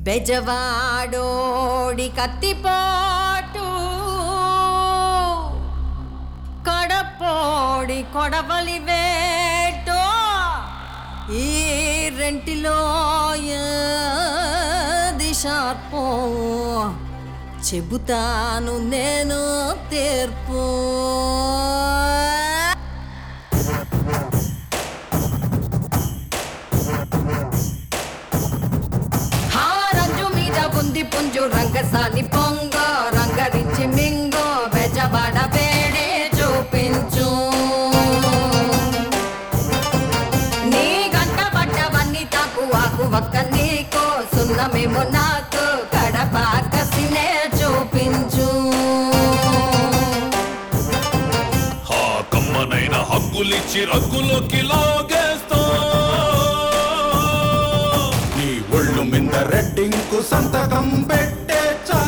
బెజవాడోడి కత్తిపోటు కడపోడి కొడవలి వేటో ఈ రెంటిలో ఏది షార్పో చెబుతాను నేను తీర్పు హారంజు మీద ఉంది పుంజు రంగసాని పొంగ రంగరించి మింగో బెజబడ వేడే చూపించు నీ గంట పడ్డవన్నీ తాకు ఆకు ఒక్క నీకో సున్నమేమో నాకు కడప కసినే చూపించు హా కమ్మనైన హక్కులిచ్చి రగ్గులోకి లాగేస్తా నీ ఒళ్ళు మింద రెడ్డింకు సంతకం పెట్టేచా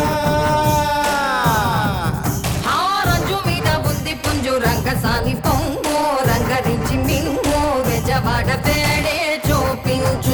హారంజు మీద ఉంది పుంజు రంగసాని పొంగు రంగరించి మింగు బెజబడ వేడే చూపించు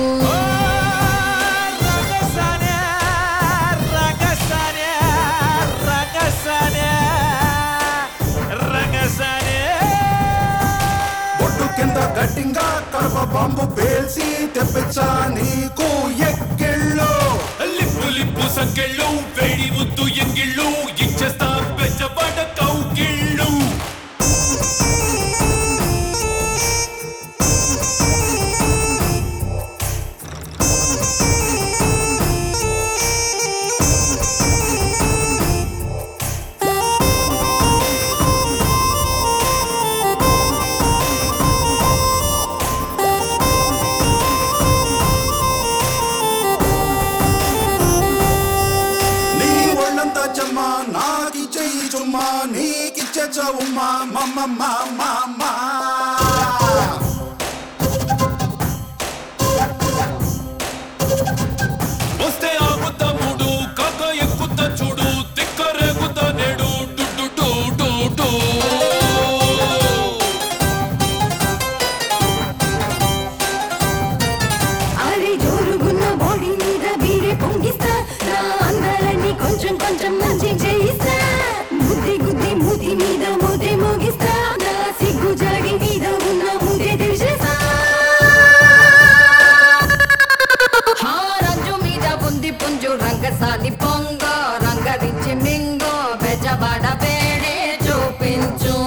బొట్టు కింద గట్టింగా కడప బాంబు పేల్చి తెప్పించా నీకు ఎక్కిళ్ళు లిప్పు లిప్పు సంకెళ్ళు వేడి ముద్దు ఎంగిళ్ళు ఇచ్చేస్తా పెంచబడ కౌగిళ్ళు నీ ఒళ్ళంతా చెమ్మ నాకి చెయ్యి చుమ్మా నీకిచ్చే చవుమ్మా మమ్మ మామ వస్తే ఆగుత మూడు కాక ఎక్కుత చూడు తిక్కరేగుత నేడు డు డు డు డు డు. అరే జోరుగున్న బాడీ మీద వీరే పొంగిస్తా నా అందాలని కొంచెం కొంచెం మంచి చేయిస్తా బుద్ధి గుద్ది మూతి మీద మూతే మోగిస్తా నా సిగ్గు జాడి మీద ఉన్న ముందే తెలిసేసా హారంజు మీద ఉంది పుంజు రంగసాని పొంగ రంగరించి మింగో బెజబడ వేడే చూపించు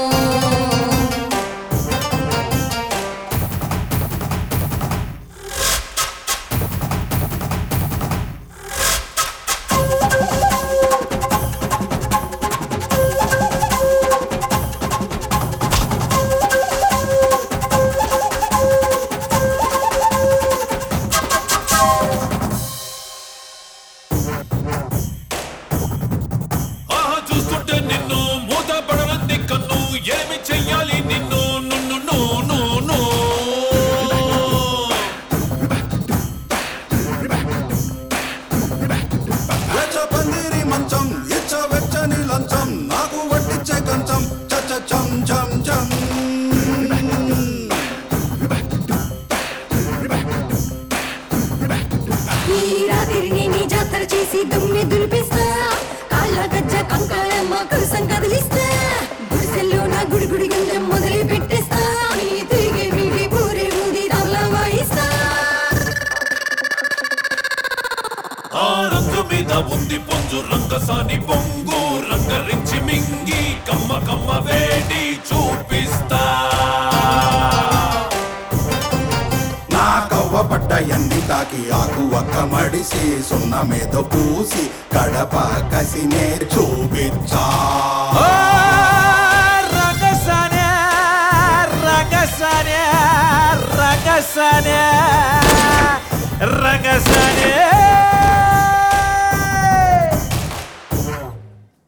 ఆహా చూస్తుంటే నిన్ను మూత పడనంది కన్ను ఏమి చెయ్యాలి నిన్ను నున్ను నో నో నో వెచ్చ పందిరి మంచం ఇచ్చ వెచ్చని లంచం నాకు వడ్డిచ్చే కంచం చచ్చ చం చం చం ఈ రాత్రిని నీ జాతర చేసి దుమ్మె దులిపిస్తా కాళ్ళ గజ్జ కంకాళమ్మ కురుసం కదిలిస్తా గుడిసెల్లో నా గుడి గుడి గంజం మొదలు పెట్టేస్తా నీ తిరిగి వీడి పూరి ఊది రాళ్ళ వాయిస్తా ఆ రంగు మీద ఉంది పొంజు రంగసాని పొంగు రంగరించి మింగి కమ్మ కమ్మ వేడి చూపిస్తా నా కవ్వ పడ్డ ఎన్ని తాకి ఆకు ఒక్క మడిసి సున్న మీద పూసి కడప కసినే చూపించా రగసనే రగసనే రగసనే రగసనే